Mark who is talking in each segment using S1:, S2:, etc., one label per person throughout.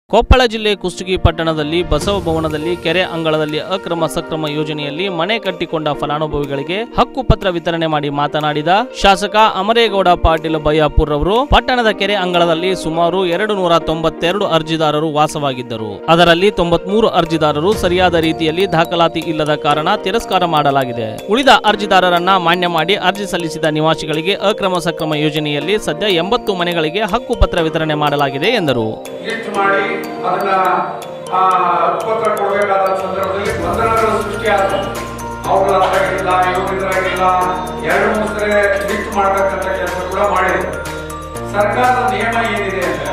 S1: ಕೊಪ್ಪಳ ಜಿಲ್ಲೆ ಕುಷ್ಟಗಿ ಪಟ್ಟಣದಲ್ಲಿ ಬಸವ ಭವನದಲ್ಲಿ ಕೆರೆ ಅಂಗಳದಲ್ಲಿ ಅಕ್ರಮ ಸಕ್ರಮ ಯೋಜನೆಯಲ್ಲಿ ಮನೆ ಕಟ್ಟಿಕೊಂಡ ಫಲಾನುಭವಿಗಳಿಗೆ ಹಕ್ಕು ಪತ್ರ ವಿತರಣೆ ಮಾಡಿ ಮಾತನಾಡಿದ ಶಾಸಕ ಅಮರೇಗೌಡ ಪಾಟೀಲ್ ಬಯ್ಯಾಪುರ್ ಅವರು ಪಟ್ಟಣದ ಕೆರೆ ಅಂಗಳದಲ್ಲಿ ಸುಮಾರು ಎರಡು ನೂರ ತೊಂಬತ್ತೆರಡು ಅರ್ಜಿದಾರರು ವಾಸವಾಗಿದ್ದರು ಅದರಲ್ಲಿ ತೊಂಬತ್ಮೂರು ಅರ್ಜಿದಾರರು ಸರಿಯಾದ ರೀತಿಯಲ್ಲಿ ದಾಖಲಾತಿ ಇಲ್ಲದ ಕಾರಣ ತಿರಸ್ಕಾರ ಮಾಡಲಾಗಿದೆ ಉಳಿದ ಅರ್ಜಿದಾರರನ್ನ ಮಾನ್ಯ ಮಾಡಿ ಅರ್ಜಿ ಸಲ್ಲಿಸಿದ ನಿವಾಸಿಗಳಿಗೆ ಅಕ್ರಮ ಸಕ್ರಮ ಯೋಜನೆಯಲ್ಲಿ ಸದ್ಯ ಎಂಬತ್ತು ಮನೆಗಳಿಗೆ ಹಕ್ಕು ಪತ್ರ ವಿತರಣೆ ಮಾಡಲಾಗಿದೆ ಎಂದರು
S2: ಲಿಸ್ಟ್ ಮಾಡಿ ಅದನ್ನ ಆ, ಹಕ್ಕುಪತ್ರ ಕೊಡಬೇಕಾದ ಸಂದರ್ಭದಲ್ಲಿ ಗೊಂದಲಗಳು ಸೃಷ್ಟಿಯಾದ ಅವ್ರ ಅದ್ರಾಗಿಲ್ಲ ಇವ್ರ ಇದ್ರಾಗಿಲ್ಲ ಎರಡು ಮೂರು ಸರಿ ಲಿಸ್ಟ್ ಮಾಡ್ಬೇಕಂತ ಕೆಲಸ ಕೂಡ ಮಾಡಿದ್ರು ಸರ್ಕಾರದ ನಿಯಮ ಏನಿದೆ ಅಂದ್ರೆ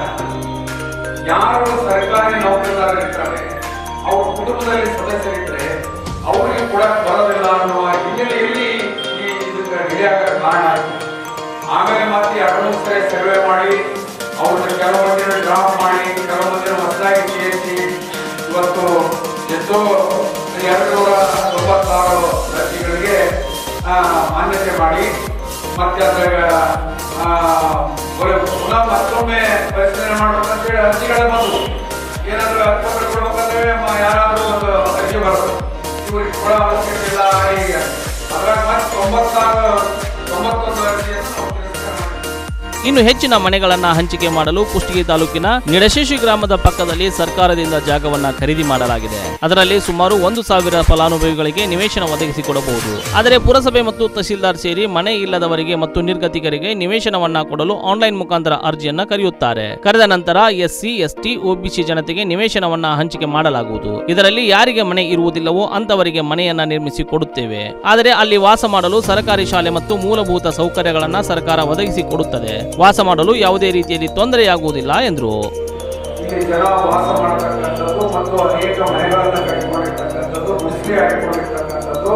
S2: ಯಾರು ಸರ್ಕಾರಿ ನೌಕರರಿರ್ತಾರೆ ಅವ್ರ ಕುಟುಂಬದಲ್ಲಿ ಸದಸ್ಯರಿದ್ರೆ ಅವರಿಗೆ ಕೂಡ ಬರೋದಿಲ್ಲ ಅನ್ನುವ ಹಿನ್ನೆಲೆಯಲ್ಲಿ ಈ ಇದಕ್ಕೆ ಹಿಡಿಯಾಗ ಕಾರಣ ಆಯ್ತು ಆಮೇಲೆ ಮತ್ತೆ ಎರಡು ಮೂರು ಸರಿ ಸರ್ವೆ ಮಾಡಿ ಅವ್ರನ್ನ ಕೆಲವೊಂದಿನ ಡ್ರಾಪ್ ಮಾಡಿ ಕೆಲವೊಂದಿನ ಹೊಸದಾಗಿ ಸೇರಿಸಿ ಇವತ್ತು ಎಷ್ಟೋ ಎರಡು ನೂರ ತೊಂಬತ್ತಾರು ಅರ್ಜಿಗಳಿಗೆ ಆ, ಮಾನ್ಯತೆ ಮಾಡಿ ಮತ್ತೆ ಅದ್ರಾಗ ಆ, ಬರೀ ಪುನಃ ಮತ್ತೊಮ್ಮೆ ಪರಿಶೀಲನೆ ಮಾಡ್ಬೇಕಂತ ಹೇಳಿ ಅರ್ಜಿಗಳೇ ಬಂದು ಏನಾದ್ರು ಹಕ್ಕುಪತ್ರ ಕೊಡ್ಬೇಕಂದ್ರೆ ಮ- ಯಾರಾದ್ರೂ ಒಂದು ಅರ್ಜಿ ಬರೋದು ಇವ್ರಿಗೆ ಕೊಡೋ ಅವಶ್ಯಕತೆ ಇಲ್ಲ ಈಗ ಅದ್ರಾಗ ಮತ್ತೆ ತೊಂಬತ್ತಾರು ತೊಂಬತ್ತೊಂದು ಅರ್ಜಿಯನ್ನು ನಾವು ತಿರಸ್ಕಾರ ಮಾಡಿದ್ವಿ
S1: ಇನ್ನು ಹೆಚ್ಚಿನ ಮನೆಗಳನ್ನ ಹಂಚಿಕೆ ಮಾಡಲು ಕುಷ್ಟಗಿ ತಾಲೂಕಿನ ನಿಡಶೇಷಿ ಗ್ರಾಮದ ಪಕ್ಕದಲ್ಲಿ ಸರ್ಕಾರದಿಂದ ಜಾಗವನ್ನ ಖರೀದಿ ಮಾಡಲಾಗಿದೆ ಅದರಲ್ಲಿ ಸುಮಾರು ಒಂದು ಸಾವಿರ ಫಲಾನುಭವಿಗಳಿಗೆ ನಿವೇಶನ ಒದಗಿಸಿಕೊಡಬಹುದು ಆದರೆ ಪುರಸಭೆ ಮತ್ತು ತಹಸೀಲ್ದಾರ್ ಸೇರಿ ಮನೆ ಇಲ್ಲದವರಿಗೆ ಮತ್ತು ನಿರ್ಗತಿಕರಿಗೆ ನಿವೇಶನವನ್ನ ಕೊಡಲು ಆನ್ಲೈನ್ ಮುಖಾಂತರ ಅರ್ಜಿಯನ್ನ ಕರೆಯುತ್ತಾರೆ ಕರೆದ ನಂತರ ಎಸ್ಸಿ ಎಸ್ಟಿ ಒಬಿಸಿ ಜನತೆಗೆ ನಿವೇಶನವನ್ನ ಹಂಚಿಕೆ ಮಾಡಲಾಗುವುದು ಇದರಲ್ಲಿ ಯಾರಿಗೆ ಮನೆ ಇರುವುದಿಲ್ಲವೋ ಅಂತವರಿಗೆ ಮನೆಯನ್ನ ನಿರ್ಮಿಸಿ ಕೊಡುತ್ತೇವೆ ಆದರೆ ಅಲ್ಲಿ ವಾಸ ಮಾಡಲು ಸರ್ಕಾರಿ ಶಾಲೆ ಮತ್ತು ಮೂಲಭೂತ ಸೌಕರ್ಯಗಳನ್ನ ಸರ್ಕಾರ ಒದಗಿಸಿ ಕೊಡುತ್ತದೆ ವಾಸ ಮಾಡಲು ಯಾವುದೇ ರೀತಿಯಲ್ಲಿ ತೊಂದರೆಯಾಗುವುದಿಲ್ಲ ಎಂದರು
S2: ಇಲ್ಲಿ ಜನ ವಾಸ ಮಾಡತಕ್ಕಂಥದ್ದು ಮತ್ತು ಅನೇಕ ಮನೆಗಳನ್ನು ಕಟ್ಟಿಕೊಂಡಿರ್ತಕ್ಕಂಥದ್ದು ಗುಡಿಸಲಿ ಹಾಕಿಕೊಂಡಿರ್ತಕ್ಕಂಥದ್ದು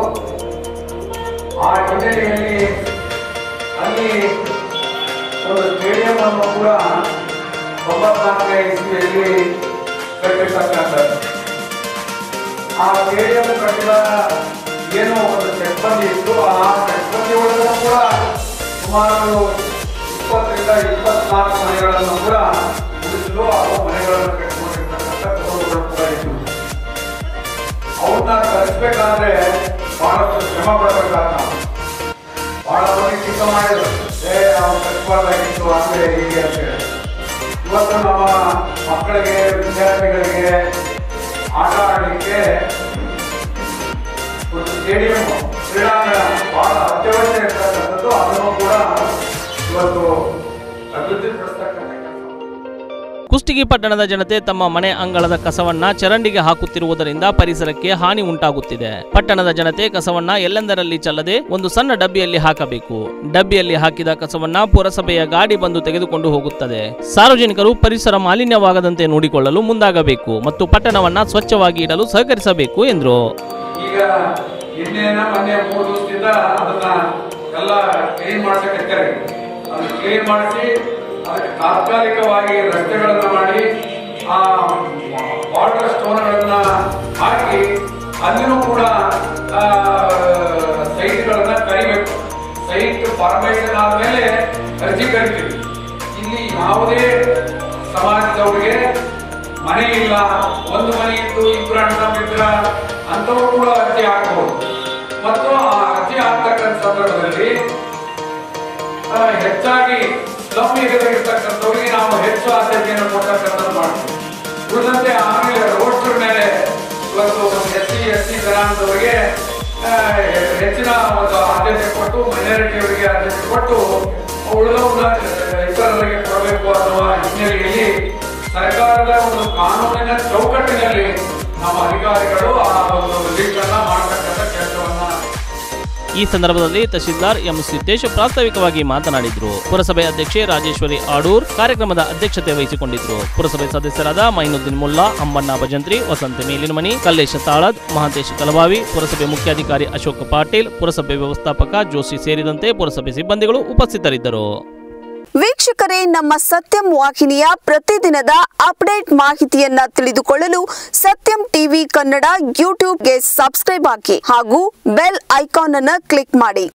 S2: ಆ ಹಿನ್ನೆಲೆಯಲ್ಲಿ ಅಲ್ಲಿ ಒಂದು ಸ್ಟೇಡಿಯಂ ಅನ್ನು ಕೂಡ ತೊಂಬತ್ನಾಲ್ಕನೇ ಇಸ್ವಿಯಲ್ಲಿ ಕಟ್ಟಿರ್ತಕ್ಕಂಥದ್ದು ಆ ಸ್ಟೇಡಿಯಂ ಕಟ್ಟಿದ ಏನು ಒಂದು ಚೆಕ್ಬಂದಿ ಇತ್ತು ಆ ಚೆಕ್ಬಂದಿ ಒಳಗೂ ಕೂಡ ಸುಮಾರು ಇಪ್ಪತ್ತರಿಂದ ಇಪ್ಪತ್ನಾಲ್ಕು ಮನೆಗಳನ್ನು ಕೂಡ ಉಳಿಸಲು ಹಾಗೂ ಮನೆಗಳನ್ನು ಕಟ್ಟಿಕೊಂಡಿರ್ತಕ್ಕಂಥ ಕುಟುಂಬಗಳು ಕೂಡ ಇತ್ತು ಅವ್ರನ್ನ ಕಲಿಸ್ಬೇಕಾದ್ರೆ ಬಹಳಷ್ಟು ಶ್ರಮ ಪಡಬೇಕಾದ ನಾವು ಬಹಳ ಮಂದಿ ಟೀಕೆ ಮಾಡಿದ್ರು ಏ ನಾವು ಕಲಿಸಬಾರ್ದಾಗಿತ್ತು ಅಂದ್ರೆ ಹೀಗೆ ಅಂತ ಹೇಳಿ ಇವತ್ತು ನಮ್ಮ ಮಕ್ಕಳಿಗೆ ವಿದ್ಯಾರ್ಥಿಗಳಿಗೆ ಆಟ ಆಡಲಿಕ್ಕೆ ಒಂದು ಸ್ಟೇಡಿಯಂ ಕ್ರೀಡಾಂಗಣ ಬಹಳ ಅತ್ಯವಶ್ಯ ಇರ್ತಕ್ಕಂಥದ್ದು ಅದನ್ನು ಕೂಡ ಇವತ್ತು ಅಭಿವೃದ್ಧಿಪಡಿಸ್ತಕ್ಕಂಥ ಕೆಲಸ
S1: ಕುಷ್ಟಗಿ ಪಟ್ಟಣದ ಜನತೆ ತಮ್ಮ ಮನೆ ಅಂಗಳದ ಕಸವನ್ನ ಚರಂಡಿಗೆ ಹಾಕುತ್ತಿರುವುದರಿಂದ ಪರಿಸರಕ್ಕೆ ಹಾನಿ ಉಂಟಾಗುತ್ತಿದೆ ಪಟ್ಟಣದ ಜನತೆ ಕಸವನ್ನ ಎಲ್ಲೆಂದರಲ್ಲಿ ಚೆಲ್ಲದೆ ಒಂದು ಸಣ್ಣ ಡಬ್ಬಿಯಲ್ಲಿ ಹಾಕಬೇಕು ಡಬ್ಬಿಯಲ್ಲಿ ಹಾಕಿದ ಕಸವನ್ನ ಪುರಸಭೆಯ ಗಾಡಿ ಬಂದು ತೆಗೆದುಕೊಂಡು ಹೋಗುತ್ತದೆ ಸಾರ್ವಜನಿಕರು ಪರಿಸರ ಮಾಲಿನ್ಯವಾಗದಂತೆ ನೋಡಿಕೊಳ್ಳಲು ಮುಂದಾಗಬೇಕು ಮತ್ತು ಪಟ್ಟಣವನ್ನ ಸ್ವಚ್ಛವಾಗಿ ಇಡಲು ಸಹಕರಿಸಬೇಕು ಎಂದರು
S2: ಈಗ ನಿನ್ನೆನ ಮೊನ್ನೆ ಮೂರು ದಿವಸದಿಂದ ಅದನ್ನ ಎಲ್ಲ ಕ್ಲೀನ್ ಮಾಡ್ಸಕತ್ತಾರೆ ಅದನ್ನ ಕ್ಲೀನ್ ಮಾಡಿಸಿ ಅದಕ್ಕೆ ತಾತ್ಕಾಲಿಕವಾಗಿ ರಸ್ತೆಗಳನ್ನ ಮಾಡಿ ಆ ವಾಟರ್ ಸ್ಟೋನ್ಗಳನ್ನ ಹಾಕಿ ಅಲ್ಲಿನೂ ಕೂಡ ಸೈಟ್ಗಳನ್ನ ಕರಿಬೇಕು ಸೈಟ್ ಫಾರ್ಮೇಷನ್ ಆದ್ಮೇಲೆ ಅರ್ಜಿ ಕರಿತೀವಿ ಇಲ್ಲಿ ಯಾವುದೇ ಸಮಾಜದವರಿಗೆ ಮನೆ ಇಲ್ಲ ಒಂದು ಮನೆ ಇದ್ದು ಇಬ್ಬರು ಅಣ್ಣ ಮಿತ್ರ ಅಂತವರು ಕೂಡ ಅರ್ಜಿ ಹಾಕಬಹುದು ಮತ್ತು ಆ ಅರ್ಜಿ ಹಾಕ್ತಕ್ಕಂಥ ಸಂದರ್ಭದಲ್ಲಿ ಆ, ಹೆಚ್ಚಾಗಿ ಸ್ಲಮ್ ಏರಿಯಾದಲ್ಲಿರ್ತಕ್ಕಂಥವ್ರಿಗೆ ನಾವು ಹೆಚ್ಚು ಆದ್ಯತೆಯನ್ನು ಕೊಡ್ತಕ್ಕಂಥದ್ದು ಮಾಡ್ತೀವಿ ಉಳಿದಂತೆ ಆಮೇಲೆ ರೋಡ್ಸ್ ಮೇಲೆ ಇವತ್ತು ಎಸ್ ಸಿ ಎಸ್ ಸಿ ಜನಾಂಗದವರಿಗೆ ಆ, ಹೆಚ್ಚಿನ ಒಂದು ಆದ್ಯತೆ ಕೊಟ್ಟು ಮೈನಾರಿಟಿಯವರಿಗೆ ಆದ್ಯತೆ ಕೊಟ್ಟು ಉಳಿದವನ್ನ ಇತರರಿಗೆ ಕೊಡಬೇಕು ಅನ್ನುವ ಹಿನ್ನೆಲೆಯಲ್ಲಿ ಸರ್ಕಾರದ ಒಂದು ಕಾನೂನಿನ ಚೌಕಟ್ಟಿನಲ್ಲಿ ನಮ್ಮ ಅಧಿಕಾರಿಗಳು ಆ ಒಂದು ಲೀಸ್ಟನ್ನ ಮಾಡತಕ್ಕಂಥ ಕೆಲಸವನ್ನ
S1: ಈ ಸಂದರ್ಭದಲ್ಲಿ ತಹಶೀಲ್ದಾರ್ ಎಂ ಸಿದ್ದೇಶ್ ಪ್ರಾಸ್ತಾವಿಕವಾಗಿ ಮಾತನಾಡಿದ್ರು ಪುರಸಭೆ ಅಧ್ಯಕ್ಷೆ ರಾಜೇಶ್ವರಿ ಆಡೂರ್ ಕಾರ್ಯಕ್ರಮದ ಅಧ್ಯಕ್ಷತೆ ವಹಿಸಿಕೊಂಡಿದ್ರು ಪುರಸಭೆ ಸದಸ್ಯರಾದ ಮೈನುದ್ದೀನ್ ಮುಲ್ಲಾ ಅಂಬಣ್ಣ ಭಜಂತ್ರಿ ವಸಂತ ಮೇಲಿನಮನಿ ಕಲ್ಲೇಶ ತಾಳದ್ ಮಹಾಂತೇಶ್ ಕಲಬಾವಿ ಪುರಸಭೆ ಮುಖ್ಯಾಧಿಕಾರಿ ಅಶೋಕ್ ಪಾಟೀಲ್ ಪುರಸಭೆ ವ್ಯವಸ್ಥಾಪಕ ಜೋಶಿ ಸೇರಿದಂತೆ ಪುರಸಭೆ ಸಿಬ್ಬಂದಿಗಳು ಉಪಸ್ಥಿತರಿದ್ದರು
S3: ವೀಕ್ಷಕರೇ ನಮ್ಮ ಸತ್ಯಂ ವಾಹಿನಿಯ ಪ್ರತಿದಿನದ ಅಪ್ಡೇಟ್ ಮಾಹಿತಿಯನ್ನ ತಿಳಿದುಕೊಳ್ಳಲು ಸತ್ಯಂ ಟಿವಿ ಕನ್ನಡ ಯೂಟ್ಯೂಬ್ಗೆ ಸಬ್ಸ್ಕ್ರೈಬ್ ಹಾಕಿ ಹಾಗೂ ಬೆಲ್ ಐಕಾನ್ ಅನ್ನು ಕ್ಲಿಕ್ ಮಾಡಿ